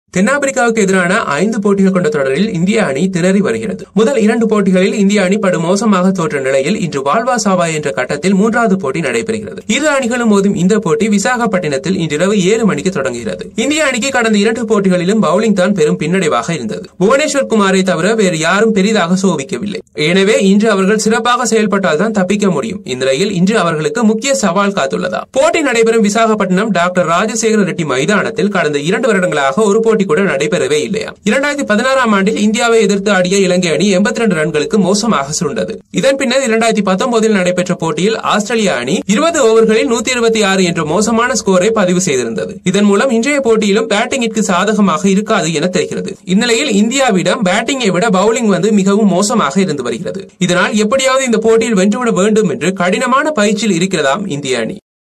தென்னாப்பிரிக்காவுக்கு எதிரான ஐந்து போட்டிகள் கொண்ட தொடரில் இந்திய அணி திணறி வருகிறது முதல் இரண்டு போட்டிகளில் இந்திய அணி படு மோசமாக தோற்ற நிலையில் இன்று வால்வா சாவா என்ற கட்டத்தில் மூன்றாவது போட்டி நடைபெறுகிறது இரு அணிகளும் மோதும் இந்த போட்டி விசாகப்பட்டினத்தில் இன்றிரவு ஏழு மணிக்கு தொடங்குகிறது இந்திய அணிக்கு கடந்த இரண்டு போட்டிகளிலும் பவுலிங் தான் பெரும் பின்னடைவாக இருந்தது புவனேஸ்வர் குமாரை தவிர வேறு யாரும் பெரிதாக சோபிக்கவில்லை எனவே இன்று அவர்கள் சிறப்பாக செயல்பட்டால் தான் தப்பிக்க முடியும் இந்நிலையில் இன்று அவர்களுக்கு முக்கிய சவால் காத்துள்ளதா போட்டி நடைபெறும் விசாகப்பட்டினம் டாக்டர் ராஜசேகர ரெட்டி மைதானத்தில் கடந்த இரண்டு வருடங்களாக ஒரு போட்டி கூட நடைபெறவே இல்லையா இரண்டாயிரத்தி பதினாறாம் ஆண்டில் இந்தியாவை எதிர்த்து ஆடிய இலங்கை அணி எண்பத்தி ரெண்டு ரன்களுக்கு மோசமாக சுருண்டது இதன் பின்னர் இரண்டாயிரத்தி பத்தொன்பதில் நடைபெற்ற போட்டியில் ஆஸ்திரேலிய அணி இருபது ஓவர்களில் நூத்தி இருபத்தி ஆறு என்ற மோசமான ஸ்கோரை பதிவு செய்திருந்தது இதன் மூலம் இன்றைய போட்டியிலும் பேட்டிங்கிற்கு சாதகமாக இருக்காது என தெரிகிறது இந்நிலையில் இந்தியாவிடம் பேட்டிங்கை விட பவுலிங் வந்து மிகவும் மோசமாக இருந்து வருகிறது இதனால் எப்படியாவது இந்த போட்டியில் வென்றுவிட வேண்டும் என்று கடினமான பயிற்சியில் இருக்கிறதாம் இந்திய அணி